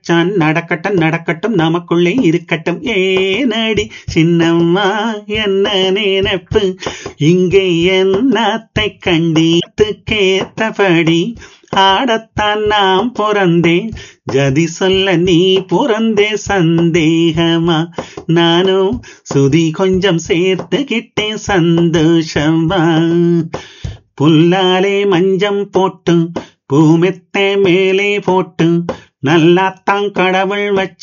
San நடக்கட்டும் நடக்கட்டும் நமக்குள்ளே இருக்கட்டும் ஏனடி சின்னம்மா என்ன நினைப்பு இங்கே என்னத்தை கண்டித்து கேட்டபடி ஆடத்தான் நாம் பிறந்தேன் ஜதி சொல்ல நீ பிறந்தே சந்தேகமா நானும் சுதி கொஞ்சம் சேர்த்துக்கிட்டேன் சந்தோஷமா புல்லாலே மஞ்சம் போட்டு பூமெத்தை மேலே போட்டு நல்லாத்தான் கடவுள் வச்ச